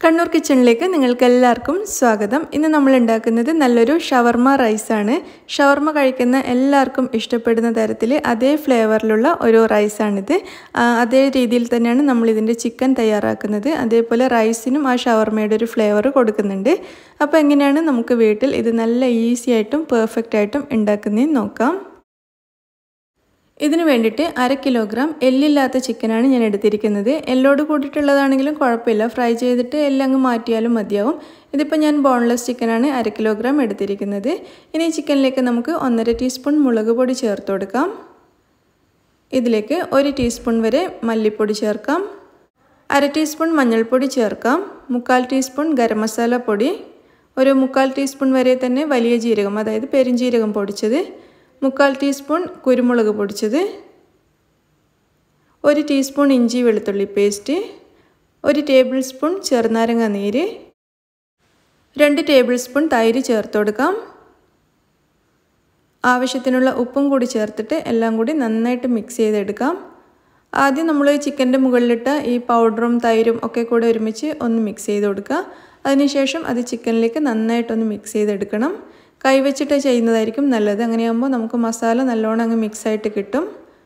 കണ്ണൂർ കിച്ചണിലേക്ക് നിങ്ങൾക്ക് എല്ലാവർക്കും സ്വാഗതം ഇന്ന് നമ്മൾ ഉണ്ടാക്കുന്നത് നല്ലൊരു ഷവർമ റൈസാണ് ഷവർമ കഴിക്കുന്ന എല്ലാവർക്കും ഇഷ്ടപ്പെടുന്ന തരത്തിൽ അതേ ഫ്ലേവറിലുള്ള ഒരു റൈസാണിത് ആ, അതേ രീതിയിൽ തന്നെയാണ് നമ്മൾ ഇതിൻ്റെ ചിക്കൻ തയ്യാറാക്കുന്നത് അതേപോലെ റൈസിനും ആ ഷവർമയുടെ ഒരു ഫ്ലേവർ കൊടുക്കുന്നുണ്ട് അപ്പോൾ എങ്ങനെയാണ് നമുക്ക് വീട്ടിൽ ഇത് നല്ല ഈസി ആയിട്ടും പെർഫെക്റ്റ് ആയിട്ടും ഉണ്ടാക്കുന്നതെന്ന് നോക്കാം ഇതിന് വേണ്ടിയിട്ട് അര കിലോഗ്രാം എല്ലില്ലാത്ത ചിക്കനാണ് ഞാൻ എടുത്തിരിക്കുന്നത് എല്ലോട് കൂട്ടിയിട്ടുള്ളതാണെങ്കിലും കുഴപ്പമില്ല ഫ്രൈ ചെയ്തിട്ട് എല്ലങ്ങ് മാറ്റിയാലും മതിയാവും ഇതിപ്പോൾ ഞാൻ ബോൺലെസ് ചിക്കനാണ് അര കിലോഗ്രാം എടുത്തിരിക്കുന്നത് ഇനി ചിക്കനിലേക്ക് നമുക്ക് ഒന്നര ടീസ്പൂൺ മുളക് പൊടി ചേർത്ത് കൊടുക്കാം ഇതിലേക്ക് ഒരു ടീസ്പൂൺ വരെ മല്ലിപ്പൊടി ചേർക്കാം അര ടീസ്പൂൺ മഞ്ഞൾപ്പൊടി ചേർക്കാം മുക്കാൽ ടീസ്പൂൺ ഗരം മസാല പൊടി ഒരു മുക്കാൽ ടീസ്പൂൺ വരെ തന്നെ വലിയ ജീരകം അതായത് പെരിഞ്ജീരകം പൊടിച്ചത് മുക്കാൽ ടീസ്പൂൺ കുരുമുളക് പൊടിച്ചത് ഒരു ടീസ്പൂൺ ഇഞ്ചി വെളുത്തുള്ളി പേസ്റ്റ് ഒരു ടേബിൾ സ്പൂൺ ചെറുനാരങ്ങ നീര് രണ്ട് ടേബിൾ സ്പൂൺ തൈര് ചേർത്ത് കൊടുക്കാം ആവശ്യത്തിനുള്ള ഉപ്പും കൂടി ചേർത്തിട്ട് എല്ലാം കൂടി നന്നായിട്ട് മിക്സ് ചെയ്തെടുക്കാം ആദ്യം നമ്മൾ ചിക്കൻ്റെ മുകളിലിട്ട ഈ പൗഡറും തൈരും ഒക്കെ കൂടെ ഒരുമിച്ച് ഒന്ന് മിക്സ് ചെയ്ത് കൊടുക്കുക അതിനുശേഷം അത് ചിക്കനിലേക്ക് നന്നായിട്ടൊന്ന് മിക്സ് ചെയ്തെടുക്കണം കൈവച്ചിട്ട് ചെയ്യുന്നതായിരിക്കും നല്ലത് അങ്ങനെയാകുമ്പോൾ നമുക്ക് മസാല നല്ലോണം അങ്ങ് മിക്സായിട്ട് കിട്ടും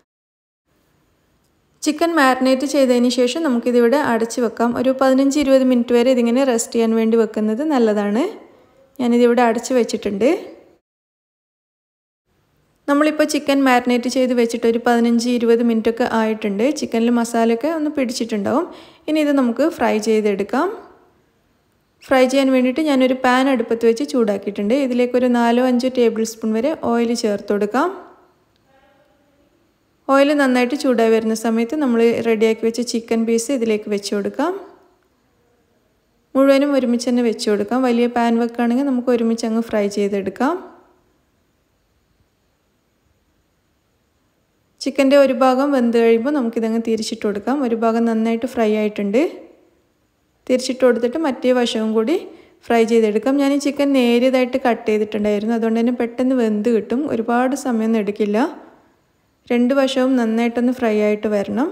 ചിക്കൻ മാരിനേറ്റ് ചെയ്തതിന് ശേഷം നമുക്കിതിവിടെ അടച്ച് വെക്കാം ഒരു പതിനഞ്ച് ഇരുപത് മിനിറ്റ് വരെ ഇതിങ്ങനെ റെസ്റ്റ് ചെയ്യാൻ വേണ്ടി വെക്കുന്നത് നല്ലതാണ് ഞാനിതിവിടെ അടച്ച് വെച്ചിട്ടുണ്ട് നമ്മളിപ്പോൾ ചിക്കൻ മാരിനേറ്റ് ചെയ്ത് വെച്ചിട്ട് ഒരു പതിനഞ്ച് ഇരുപത് മിനിറ്റൊക്കെ ആയിട്ടുണ്ട് ചിക്കനിൽ മസാലയൊക്കെ ഒന്ന് പിടിച്ചിട്ടുണ്ടാവും ഇനി ഇത് നമുക്ക് ഫ്രൈ ചെയ്തെടുക്കാം ഫ്രൈ ചെയ്യാൻ വേണ്ടിയിട്ട് ഞാനൊരു പാൻ അടുപ്പത്ത് വെച്ച് ചൂടാക്കിയിട്ടുണ്ട് ഇതിലേക്കൊരു നാലോ അഞ്ചോ ടേബിൾ സ്പൂൺ വരെ ഓയിൽ ചേർത്ത് കൊടുക്കാം ഓയിൽ നന്നായിട്ട് ചൂടായി വരുന്ന സമയത്ത് നമ്മൾ റെഡിയാക്കി വെച്ച ചിക്കൻ പീസ് ഇതിലേക്ക് വെച്ച് കൊടുക്കാം മുഴുവനും ഒരുമിച്ച് തന്നെ വെച്ച് കൊടുക്കാം വലിയ പാൻ വെക്കുകയാണെങ്കിൽ നമുക്ക് ഒരുമിച്ച് അങ്ങ് ഫ്രൈ ചെയ്തെടുക്കാം ചിക്കൻ്റെ ഒരു ഭാഗം വെന്ത് കഴിയുമ്പോൾ നമുക്കിതങ്ങ് തിരിച്ചിട്ട് കൊടുക്കാം ഒരു ഭാഗം നന്നായിട്ട് ഫ്രൈ ആയിട്ടുണ്ട് തിരിച്ചിട്ട് കൊടുത്തിട്ട് മറ്റേ വശവും കൂടി ഫ്രൈ ചെയ്തെടുക്കാം ഞാൻ ഈ ചിക്കൻ നേരിയതായിട്ട് കട്ട് ചെയ്തിട്ടുണ്ടായിരുന്നു അതുകൊണ്ട് തന്നെ പെട്ടെന്ന് വെന്ത് കിട്ടും ഒരുപാട് സമയമൊന്നും എടുക്കില്ല രണ്ട് വശവും നന്നായിട്ടൊന്ന് ഫ്രൈ ആയിട്ട് വരണം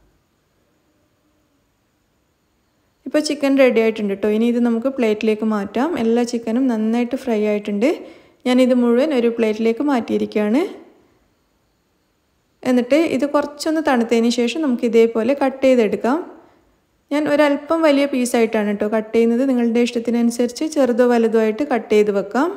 ഇപ്പോൾ ചിക്കൻ റെഡി ആയിട്ടുണ്ട് കേട്ടോ ഇനി ഇത് നമുക്ക് പ്ലേറ്റിലേക്ക് മാറ്റാം എല്ലാ ചിക്കനും നന്നായിട്ട് ഫ്രൈ ആയിട്ടുണ്ട് ഞാനിത് മുഴുവൻ ഒരു പ്ലേറ്റിലേക്ക് മാറ്റിയിരിക്കുകയാണ് എന്നിട്ട് ഇത് കുറച്ചൊന്ന് തണുത്തതിന് ശേഷം നമുക്ക് ഇതേപോലെ കട്ട് ചെയ്തെടുക്കാം ഞാൻ ഒരല്പം വലിയ പീസായിട്ടാണ് കേട്ടോ കട്ട് ചെയ്യുന്നത് നിങ്ങളുടെ ഇഷ്ടത്തിനനുസരിച്ച് ചെറുതോ വലുതോ ആയിട്ട് കട്ട് ചെയ്ത് വെക്കാം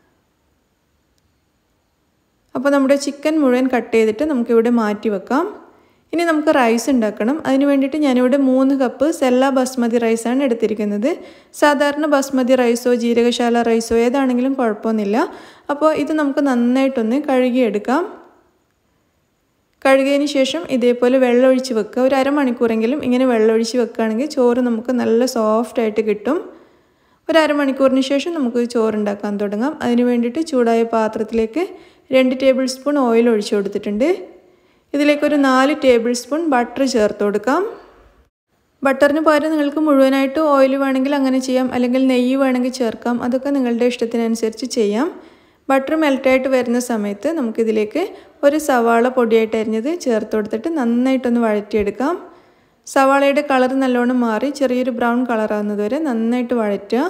അപ്പോൾ നമ്മുടെ ചിക്കൻ മുഴുവൻ കട്ട് ചെയ്തിട്ട് നമുക്കിവിടെ മാറ്റി വെക്കാം ഇനി നമുക്ക് റൈസ് ഉണ്ടാക്കണം അതിന് വേണ്ടിയിട്ട് ഞാനിവിടെ മൂന്ന് കപ്പ് സെല്ല ബസ്മതി റൈസാണ് എടുത്തിരിക്കുന്നത് സാധാരണ ബസ്മതി റൈസോ ജീരകശാല റൈസോ ഏതാണെങ്കിലും കുഴപ്പമൊന്നുമില്ല അപ്പോൾ ഇത് നമുക്ക് നന്നായിട്ടൊന്ന് കഴുകിയെടുക്കാം കഴുകിയതിന് ശേഷം ഇതേപോലെ വെള്ളം ഒഴിച്ച് വെക്കുക ഒരു അരമണിക്കൂറെങ്കിലും ഇങ്ങനെ വെള്ളം ഒഴിച്ച് വെക്കുകയാണെങ്കിൽ ചോറ് നമുക്ക് നല്ല സോഫ്റ്റ് ആയിട്ട് കിട്ടും ഒരു അരമണിക്കൂറിന് ശേഷം നമുക്ക് ചോറുണ്ടാക്കാൻ തുടങ്ങാം അതിന് വേണ്ടിയിട്ട് ചൂടായ പാത്രത്തിലേക്ക് രണ്ട് ടേബിൾ സ്പൂൺ ഓയിൽ ഒഴിച്ചു കൊടുത്തിട്ടുണ്ട് ഇതിലേക്കൊരു നാല് ടേബിൾ സ്പൂൺ ബട്ടർ ചേർത്ത് കൊടുക്കാം ബട്ടറിന് പകരം നിങ്ങൾക്ക് മുഴുവനായിട്ട് ഓയിൽ വേണമെങ്കിൽ അങ്ങനെ ചെയ്യാം അല്ലെങ്കിൽ നെയ്യ് വേണമെങ്കിൽ ചേർക്കാം അതൊക്കെ നിങ്ങളുടെ ഇഷ്ടത്തിനനുസരിച്ച് ചെയ്യാം ബട്ടർ മെൽറ്റായിട്ട് വരുന്ന സമയത്ത് നമുക്കിതിലേക്ക് ഒരു സവാള പൊടിയായിട്ട് അരിഞ്ഞത് ചേർത്ത് കൊടുത്തിട്ട് നന്നായിട്ടൊന്ന് വഴറ്റിയെടുക്കാം സവാളയുടെ കളർ നല്ലോണം മാറി ചെറിയൊരു ബ്രൗൺ കളറാകുന്നത് വരെ നന്നായിട്ട് വഴറ്റുക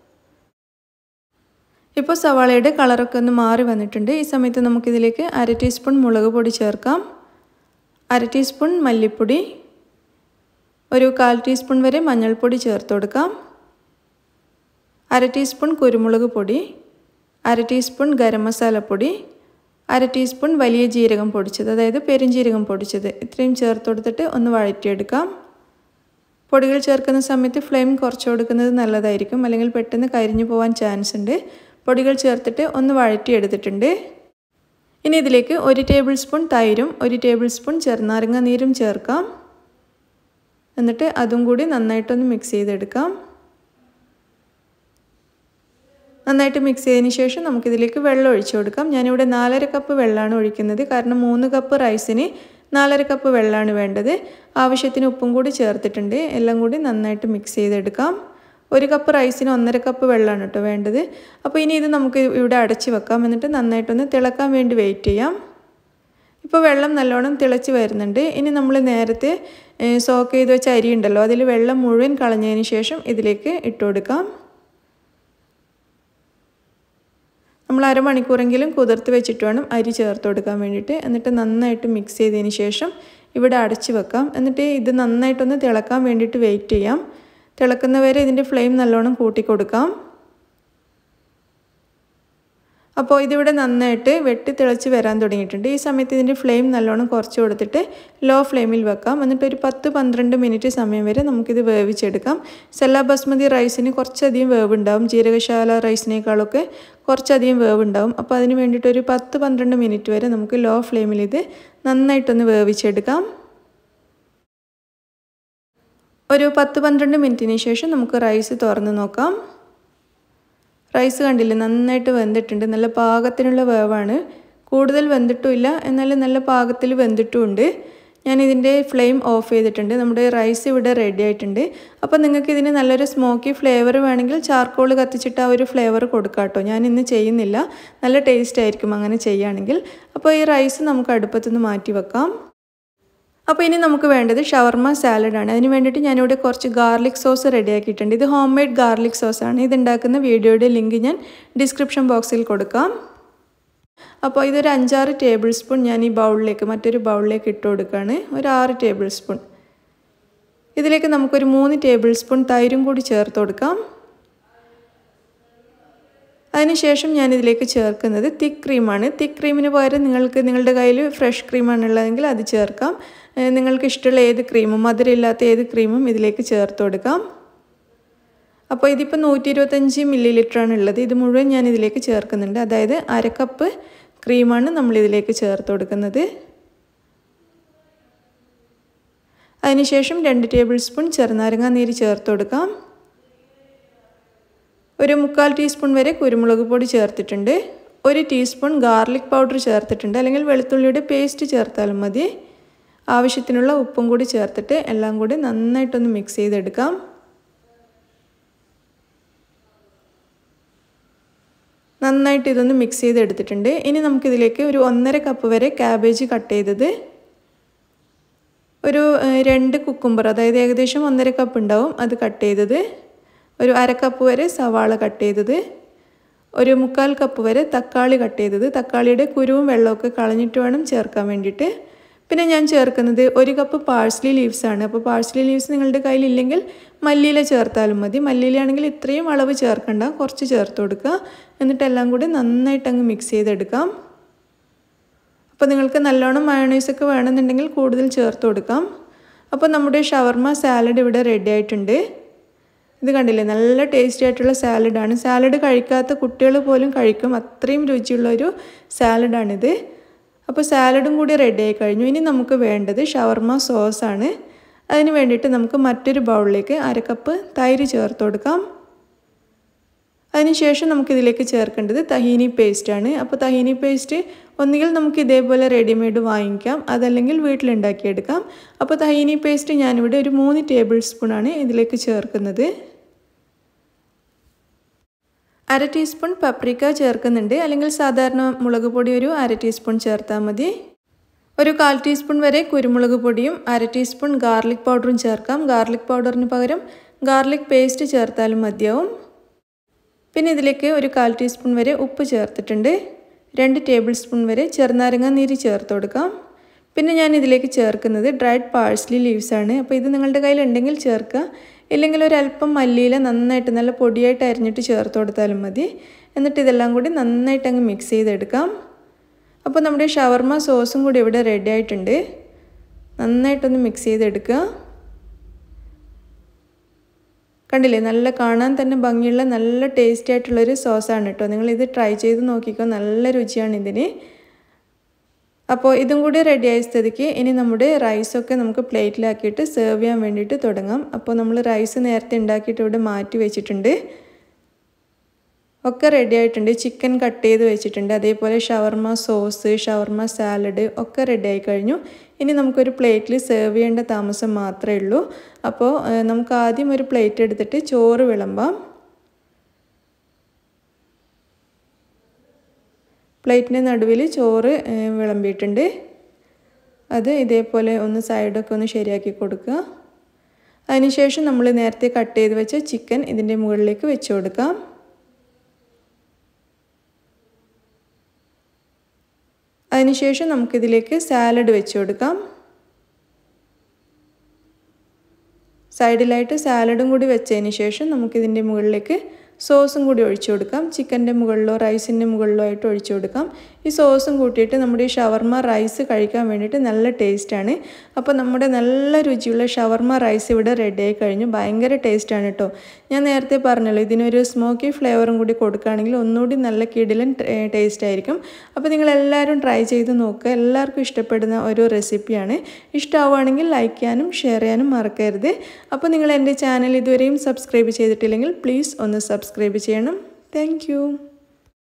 ഇപ്പോൾ സവാളയുടെ കളറൊക്കെ ഒന്ന് മാറി വന്നിട്ടുണ്ട് ഈ സമയത്ത് നമുക്കിതിലേക്ക് അര ടീസ്പൂൺ മുളക് പൊടി ചേർക്കാം അര ടീസ്പൂൺ മല്ലിപ്പൊടി ഒരു കാൽ ടീസ്പൂൺ വരെ മഞ്ഞൾപ്പൊടി ചേർത്ത് കൊടുക്കാം അര ടീസ്പൂൺ കുരുമുളക് പൊടി അര ടീസ്പൂൺ ഗരം മസാലപ്പൊടി അര ടീസ്പൂൺ വലിയ ജീരകം പൊടിച്ചത് അതായത് പെരുംജീരകം പൊടിച്ചത് ഇത്രയും ചേർത്ത് കൊടുത്തിട്ട് ഒന്ന് വഴറ്റിയെടുക്കാം പൊടികൾ ചേർക്കുന്ന സമയത്ത് ഫ്ലെയിം കുറച്ച് കൊടുക്കുന്നത് നല്ലതായിരിക്കും അല്ലെങ്കിൽ പെട്ടെന്ന് കരിഞ്ഞു പോകാൻ ചാൻസ് ഉണ്ട് പൊടികൾ ചേർത്തിട്ട് ഒന്ന് വഴറ്റിയെടുത്തിട്ടുണ്ട് ഇനി ഇതിലേക്ക് ഒരു ടേബിൾ സ്പൂൺ തൈരും ഒരു ടേബിൾ സ്പൂൺ ചെറുനാരങ്ങ നീരും ചേർക്കാം എന്നിട്ട് അതും കൂടി നന്നായിട്ടൊന്ന് മിക്സ് ചെയ്തെടുക്കാം നന്നായിട്ട് മിക്സ് ചെയ്തതിന് ശേഷം നമുക്കിതിലേക്ക് വെള്ളം ഒഴിച്ചു കൊടുക്കാം ഞാനിവിടെ നാലര കപ്പ് വെള്ളമാണ് ഒഴിക്കുന്നത് കാരണം മൂന്ന് കപ്പ് റൈസിന് നാലര കപ്പ് വെള്ളമാണ് വേണ്ടത് ആവശ്യത്തിന് ഉപ്പും കൂടി ചേർത്തിട്ടുണ്ട് എല്ലാം കൂടി നന്നായിട്ട് മിക്സ് ചെയ്തെടുക്കാം ഒരു കപ്പ് റൈസിന് ഒന്നര കപ്പ് വെള്ളമാണ് കേട്ടോ വേണ്ടത് അപ്പോൾ ഇനി ഇത് നമുക്ക് ഇവിടെ അടച്ച് വെക്കാം എന്നിട്ട് നന്നായിട്ടൊന്ന് തിളക്കാൻ വേണ്ടി വെയിറ്റ് ചെയ്യാം ഇപ്പോൾ വെള്ളം നല്ലോണം തിളച്ച് വരുന്നുണ്ട് ഇനി നമ്മൾ നേരത്തെ സോക്ക് ചെയ്ത് വെച്ച അരി ഉണ്ടല്ലോ അതിൽ വെള്ളം മുഴുവൻ കളഞ്ഞതിന് ശേഷം ഇതിലേക്ക് ഇട്ട് കൊടുക്കാം നമ്മൾ അരമണിക്കൂറെങ്കിലും കുതിർത്ത് വെച്ചിട്ട് വേണം അരി ചേർത്ത് കൊടുക്കാൻ വേണ്ടിയിട്ട് എന്നിട്ട് നന്നായിട്ട് മിക്സ് ചെയ്തതിന് ശേഷം ഇവിടെ അടച്ച് വെക്കാം എന്നിട്ട് ഇത് നന്നായിട്ടൊന്ന് തിളക്കാൻ വേണ്ടിയിട്ട് വെയിറ്റ് ചെയ്യാം തിളക്കുന്നവരെ ഇതിൻ്റെ ഫ്ലെയിം നല്ലോണം കൂട്ടി കൊടുക്കാം അപ്പോൾ ഇതിവിടെ നന്നായിട്ട് വെട്ടി തിളച്ച് വരാൻ തുടങ്ങിയിട്ടുണ്ട് ഈ സമയത്ത് ഇതിൻ്റെ ഫ്ലെയിം നല്ലോണം കുറച്ച് കൊടുത്തിട്ട് ലോ ഫ്ലെയിമിൽ വെക്കാം എന്നിട്ട് ഒരു പത്ത് പന്ത്രണ്ട് മിനിറ്റ് സമയം വരെ നമുക്കിത് വേവിച്ചെടുക്കാം സെല്ല ബസ്മതി റൈസിന് കുറച്ചധികം വേവ് ഉണ്ടാവും ജീരകശാല റൈസിനേക്കാളൊക്കെ കുറച്ചധികം വേവ് ഉണ്ടാവും അപ്പോൾ അതിന് വേണ്ടിയിട്ട് ഒരു പത്ത് പന്ത്രണ്ട് മിനിറ്റ് വരെ നമുക്ക് ലോ ഫ്ലെയിമിൽ ഇത് നന്നായിട്ടൊന്ന് വേവിച്ചെടുക്കാം ഒരു പത്ത് പന്ത്രണ്ട് മിനിറ്റിന് ശേഷം നമുക്ക് റൈസ് തുറന്ന് നോക്കാം റൈസ് കണ്ടില്ലേ നന്നായിട്ട് വെന്തിട്ടുണ്ട് നല്ല പാകത്തിനുള്ള വേവാണ് കൂടുതൽ വെന്തിട്ടുമില്ല എന്നാലും നല്ല പാകത്തിൽ വെന്തിട്ടുമുണ്ട് ഞാൻ ഇതിൻ്റെ ഫ്ലെയിം ഓഫ് ചെയ്തിട്ടുണ്ട് നമ്മുടെ റൈസ് ഇവിടെ റെഡി ആയിട്ടുണ്ട് അപ്പോൾ നിങ്ങൾക്ക് ഇതിന് നല്ലൊരു സ്മോക്കി ഫ്ലേവർ വേണമെങ്കിൽ ചാർക്കോൾ കത്തിച്ചിട്ട് ആ ഒരു ഫ്ലേവർ കൊടുക്കാം കേട്ടോ ഞാൻ ഇന്ന് ചെയ്യുന്നില്ല നല്ല ടേസ്റ്റ് ആയിരിക്കും അങ്ങനെ ചെയ്യുകയാണെങ്കിൽ അപ്പോൾ ഈ റൈസ് നമുക്ക് അടുപ്പത്തുനിന്ന് മാറ്റി വെക്കാം അപ്പോൾ ഇനി നമുക്ക് വേണ്ടത് ഷവർമ സാലഡാണ് അതിന് വേണ്ടിയിട്ട് ഞാനിവിടെ കുറച്ച് ഗാർലിക് സോസ് റെഡിയാക്കിയിട്ടുണ്ട് ഇത് ഹോം മെയ്ഡ് ഗാർലിക് സോസാണ് ഇതുണ്ടാക്കുന്ന വീഡിയോയുടെ ലിങ്ക് ഞാൻ ഡിസ്ക്രിപ്ഷൻ ബോക്സിൽ കൊടുക്കാം അപ്പോൾ ഇതൊരു അഞ്ചാറ് ടേബിൾ സ്പൂൺ ഞാൻ ഈ ബൗളിലേക്ക് മറ്റൊരു ബൗളിലേക്ക് ഇട്ട് കൊടുക്കുകയാണ് ഒരു ആറ് ടേബിൾ സ്പൂൺ ഇതിലേക്ക് നമുക്കൊരു മൂന്ന് ടേബിൾ സ്പൂൺ തൈരും കൂടി ചേർത്ത് കൊടുക്കാം അതിനുശേഷം ഞാൻ ഇതിലേക്ക് ചേർക്കുന്നത് തിക്ക് ക്രീമാണ് തിക്ക് ക്രീമിന് പകരം നിങ്ങൾക്ക് നിങ്ങളുടെ കയ്യിൽ ഫ്രഷ് ക്രീമാണ് ഉള്ളതെങ്കിൽ അത് ചേർക്കാം നിങ്ങൾക്ക് ഇഷ്ടമുള്ള ഏത് ക്രീമും മധുരമില്ലാത്ത ഏത് ക്രീമും ഇതിലേക്ക് ചേർത്ത് കൊടുക്കാം അപ്പോൾ ഇതിപ്പോൾ നൂറ്റി ഇരുപത്തഞ്ച് മില്ലി ലിറ്ററാണ് ഉള്ളത് ഇത് മുഴുവൻ ഞാൻ ഇതിലേക്ക് ചേർക്കുന്നുണ്ട് അതായത് അര കപ്പ് ക്രീമാണ് നമ്മൾ ഇതിലേക്ക് ചേർത്ത് കൊടുക്കുന്നത് അതിനുശേഷം രണ്ട് ടേബിൾ സ്പൂൺ ചെറുനാരങ്ങ നീര് ചേർത്ത് കൊടുക്കാം ഒരു മുക്കാൽ ടീസ്പൂൺ വരെ കുരുമുളക് പൊടി ചേർത്തിട്ടുണ്ട് ഒരു ടീസ്പൂൺ ഗാർലിക് പൗഡർ ചേർത്തിട്ടുണ്ട് അല്ലെങ്കിൽ വെളുത്തുള്ളിയുടെ പേസ്റ്റ് ചേർത്താലും മതി ആവശ്യത്തിനുള്ള ഉപ്പും കൂടി ചേർത്തിട്ട് എല്ലാം കൂടി നന്നായിട്ടൊന്ന് മിക്സ് ചെയ്തെടുക്കാം നന്നായിട്ട് ഇതൊന്ന് മിക്സ് ചെയ്തെടുത്തിട്ടുണ്ട് ഇനി നമുക്കിതിലേക്ക് ഒരു ഒന്നര കപ്പ് വരെ ക്യാബേജ് കട്ട് ചെയ്തത് ഒരു രണ്ട് കുക്കുംബർ അതായത് ഏകദേശം ഒന്നര കപ്പ് ഉണ്ടാവും അത് കട്ട് ചെയ്തത് ഒരു അര കപ്പ് വരെ സവാള കട്ട് ചെയ്തത് ഒരു മുക്കാൽ കപ്പ് വരെ തക്കാളി കട്ട് ചെയ്തത് തക്കാളിയുടെ കുരുവും വെള്ളമൊക്കെ കളഞ്ഞിട്ട് വേണം ചേർക്കാൻ വേണ്ടിയിട്ട് പിന്നെ ഞാൻ ചേർക്കുന്നത് ഒരു കപ്പ് പാഴ്സ്ലി ലീവ്സ് ആണ് അപ്പോൾ പാഴ്സ്ലി ലീവ്സ് നിങ്ങളുടെ കയ്യിലില്ലെങ്കിൽ മല്ലിയില ചേർത്താലും മതി മല്ലിയിലാണെങ്കിൽ ഇത്രയും അളവ് ചേർക്കണ്ട കുറച്ച് ചേർത്ത് കൊടുക്കുക എന്നിട്ട് എല്ലാം കൂടി നന്നായിട്ട് അങ്ങ് മിക്സ് ചെയ്തെടുക്കാം അപ്പോൾ നിങ്ങൾക്ക് നല്ലോണം മയണൈസൊക്കെ വേണമെന്നുണ്ടെങ്കിൽ കൂടുതൽ ചേർത്ത് കൊടുക്കാം അപ്പോൾ നമ്മുടെ ഷവർമ സാലഡ് ഇവിടെ റെഡി ആയിട്ടുണ്ട് ഇത് കണ്ടില്ലേ നല്ല ടേസ്റ്റി ആയിട്ടുള്ള സാലഡാണ് സാലഡ് കഴിക്കാത്ത കുട്ടികൾ പോലും കഴിക്കും അത്രയും രുചിയുള്ളൊരു സാലഡാണിത് അപ്പോൾ സാലഡും കൂടി റെഡി ആയി കഴിഞ്ഞു ഇനി നമുക്ക് വേണ്ടത് ഷവർമ സോസാണ് അതിന് വേണ്ടിയിട്ട് നമുക്ക് മറ്റൊരു ബൗളിലേക്ക് അര കപ്പ് തൈര് ചേർത്ത് കൊടുക്കാം അതിനുശേഷം നമുക്കിതിലേക്ക് ചേർക്കേണ്ടത് തഹീനി പേസ്റ്റാണ് അപ്പോൾ തഹീനി പേസ്റ്റ് ഒന്നുകിൽ നമുക്ക് ഇതേപോലെ റെഡിമെയ്ഡ് വാങ്ങിക്കാം അതല്ലെങ്കിൽ വീട്ടിലുണ്ടാക്കിയെടുക്കാം അപ്പോൾ തഹീനി പേസ്റ്റ് ഞാനിവിടെ ഒരു മൂന്ന് ടേബിൾ സ്പൂണാണ് ഇതിലേക്ക് ചേർക്കുന്നത് അര ടീസ്പൂൺ പപ്രിക്ക ചേർക്കുന്നുണ്ട് അല്ലെങ്കിൽ സാധാരണ മുളക് പൊടി ഒരു അര ടീസ്പൂൺ ചേർത്താൽ മതി ഒരു കാൽ ടീസ്പൂൺ വരെ കുരുമുളക് പൊടിയും അര ടീസ്പൂൺ ഗാർലിക് പൗഡറും ചേർക്കാം ഗാർലിക് പൗഡറിന് പകരം ഗാർലിക് പേസ്റ്റ് ചേർത്താലും മതിയാവും പിന്നെ ഇതിലേക്ക് ഒരു കാൽ ടീസ്പൂൺ വരെ ഉപ്പ് ചേർത്തിട്ടുണ്ട് രണ്ട് ടേബിൾ സ്പൂൺ വരെ ചെറുനാരങ്ങ നീര് ചേർത്ത് കൊടുക്കാം പിന്നെ ഞാൻ ഇതിലേക്ക് ചേർക്കുന്നത് ഡ്രൈഡ് പാഴ്സ്ലി ലീവ്സ് ആണ് അപ്പോൾ ഇത് നിങ്ങളുടെ കയ്യിൽ ഉണ്ടെങ്കിൽ ചേർക്കുക ഇല്ലെങ്കിൽ ഒരല്പം മല്ലിയില നന്നായിട്ട് നല്ല പൊടിയായിട്ട് അരിഞ്ഞിട്ട് ചേർത്ത് കൊടുത്താലും മതി എന്നിട്ട് ഇതെല്ലാം കൂടി നന്നായിട്ട് അങ്ങ് മിക്സ് ചെയ്തെടുക്കാം അപ്പോൾ നമ്മുടെ ഷവർമ സോസും കൂടി ഇവിടെ റെഡി ആയിട്ടുണ്ട് നന്നായിട്ടൊന്ന് മിക്സ് ചെയ്തെടുക്കുക കണ്ടില്ലേ നല്ല കാണാൻ തന്നെ ഭംഗിയുള്ള നല്ല ടേസ്റ്റി ആയിട്ടുള്ളൊരു സോസാണ് കേട്ടോ നിങ്ങളിത് ട്രൈ ചെയ്ത് നോക്കിക്കോ നല്ല രുചിയാണ് ഇതിന് അപ്പോൾ ഇതും കൂടി റെഡിയായ സ്ഥിതിക്ക് ഇനി നമ്മുടെ റൈസൊക്കെ നമുക്ക് പ്ലേറ്റിലാക്കിയിട്ട് സെർവ് ചെയ്യാൻ വേണ്ടിയിട്ട് തുടങ്ങാം അപ്പോൾ നമ്മൾ റൈസ് നേരത്തെ ഉണ്ടാക്കിയിട്ട് ഇവിടെ മാറ്റി വെച്ചിട്ടുണ്ട് ഒക്കെ റെഡി ആയിട്ടുണ്ട് ചിക്കൻ കട്ട് ചെയ്ത് വെച്ചിട്ടുണ്ട് അതേപോലെ ഷവർമ സോസ് ഷവർമ സാലഡ് ഒക്കെ റെഡി ആയി കഴിഞ്ഞു ഇനി നമുക്കൊരു പ്ലേറ്റിൽ സെർവ് ചെയ്യേണ്ട താമസം മാത്രമേ ഉള്ളൂ അപ്പോൾ നമുക്ക് ആദ്യം ഒരു പ്ലേറ്റ് എടുത്തിട്ട് ചോറ് വിളമ്പാം പ്ലേറ്റിൻ്റെ നടുവിൽ ചോറ് വിളമ്പിയിട്ടുണ്ട് അത് ഇതേപോലെ ഒന്ന് സൈഡൊക്കെ ഒന്ന് ശരിയാക്കി കൊടുക്കുക അതിനുശേഷം നമ്മൾ നേരത്തെ കട്ട് ചെയ്ത് വെച്ച ചിക്കൻ ഇതിൻ്റെ മുകളിലേക്ക് വെച്ച് കൊടുക്കാം അതിനുശേഷം നമുക്കിതിലേക്ക് സാലഡ് വെച്ച് കൊടുക്കാം സൈഡിലായിട്ട് സാലഡും കൂടി വെച്ചതിന് ശേഷം നമുക്കിതിൻ്റെ മുകളിലേക്ക് സോസും കൂടി ഒഴിച്ചു കൊടുക്കാം ചിക്കൻ്റെ മുകളിലോ റൈസിൻ്റെ മുകളിലോ ആയിട്ട് ഒഴിച്ചു കൊടുക്കാം ഈ സോസും കൂട്ടിയിട്ട് നമ്മുടെ ഈ ഷവർമ റൈസ് കഴിക്കാൻ വേണ്ടിയിട്ട് നല്ല ടേസ്റ്റാണ് അപ്പോൾ നമ്മുടെ നല്ല രുചിയുള്ള ഷവർമ റൈസ് ഇവിടെ റെഡി ആയി കഴിഞ്ഞു ഭയങ്കര ടേസ്റ്റാണ് കേട്ടോ ഞാൻ നേരത്തെ പറഞ്ഞല്ലോ ഇതിനൊരു സ്മോക്കി ഫ്ലേവറും കൂടി കൊടുക്കുകയാണെങ്കിൽ ഒന്നുകൂടി നല്ല കിടിലൻ ടേസ്റ്റ് ആയിരിക്കും അപ്പോൾ നിങ്ങൾ എല്ലാവരും ട്രൈ ചെയ്ത് നോക്കുക എല്ലാവർക്കും ഇഷ്ടപ്പെടുന്ന ഒരു റെസിപ്പിയാണ് ഇഷ്ടമാവുകയാണെങ്കിൽ ലൈക്ക് ചെയ്യാനും ഷെയർ ചെയ്യാനും മറക്കരുത് അപ്പോൾ നിങ്ങൾ എൻ്റെ ചാനൽ ഇതുവരെയും സബ്സ്ക്രൈബ് ചെയ്തിട്ടില്ലെങ്കിൽ പ്ലീസ് ഒന്ന് സബ്സ്ക്രൈബ് ചെയ്യണം താങ്ക്